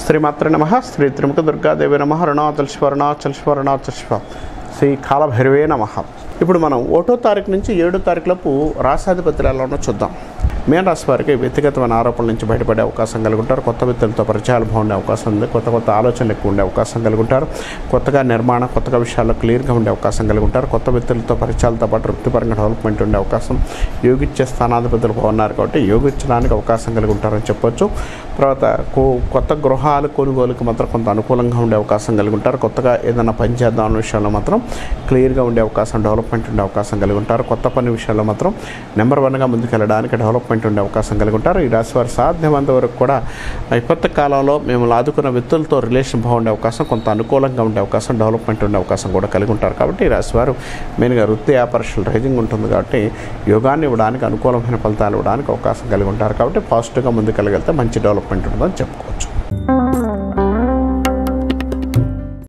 శ్రీమాత్ర నమ శ్రీ త్రిముఖ దుర్గాదేవి నమ అరుణాచల్ శివ అరుణాచల్ శివ అరుణాచల్ శివ శ్రీ కాలభైరవే నమ ఇప్పుడు మనం ఒకటో తారీఖు నుంచి ఏడో తారీఖులోపు రాసాధిపతులు ఎలా ఉన్నో చూద్దాం మేన రాశి వారికి వ్యక్తిగతమైన ఆరోపణల నుంచి బయటపడే అవకాశం కలిగి ఉంటారు కొత్త వ్యక్తులతో పరిచయాలు బాగుండే అవకాశం ఉంది కొత్త కొత్త ఆలోచనలు ఎక్కువ ఉండే అవకాశం కలిగి ఉంటారు కొత్తగా నిర్మాణ కొత్తగా విషయాల్లో క్లియర్గా ఉండే అవకాశం కలిగి ఉంటారు కొత్త వ్యక్తులతో పరిచయాలతో పాటు వృత్తిపరంగా డెవలప్మెంట్ ఉండే అవకాశం యోగిచ్చే స్థానాధిపతులు బాగున్నారు కాబట్టి యోగించడానికి అవకాశం కలిగి ఉంటారని చెప్పొచ్చు తర్వాత కో- కొత్త గృహాలు కొనుగోలుకి మాత్రం కొంత అనుకూలంగా ఉండే అవకాశం కలిగి ఉంటారు కొత్తగా ఏదైనా పని చేద్దాం అన్న విషయంలో మాత్రం క్లియర్గా ఉండే అవకాశం డెవలప్మెంట్ ఉండే అవకాశం కలిగి ఉంటారు కొత్త పని విషయాల్లో మాత్రం నెంబర్ వన్గా ముందుకెళ్ళడానికి డెవలప్మెంట్ ఉండే అవకాశం కలిగి ఉంటారు ఈ రాశి వారు సాధ్యమైనంత వరకు కూడా విపత్తు కాలంలో మేము ఆదుకున్న వ్యక్తులతో రిలేషన్ బాగుండే అవకాశం కొంత అనుకూలంగా ఉండే అవకాశం డెవలప్మెంట్ ఉండే అవకాశం కూడా కలిగి ఉంటారు కాబట్టి ఈ రాశి వారు మెయిన్గా వృత్తి వ్యాపారస్తులు రైజింగ్ ఉంటుంది కాబట్టి యోగాన్ని ఇవ్వడానికి అనుకూలమైన ఫలితాలు ఇవ్వడానికి అవకాశం కలిగి ఉంటారు కాబట్టి పాజిటివ్గా ముందుకెళ్ళగలిగితే మంచి డెవలప్మెంట్ ఉంటుందని చెప్పుకోవచ్చు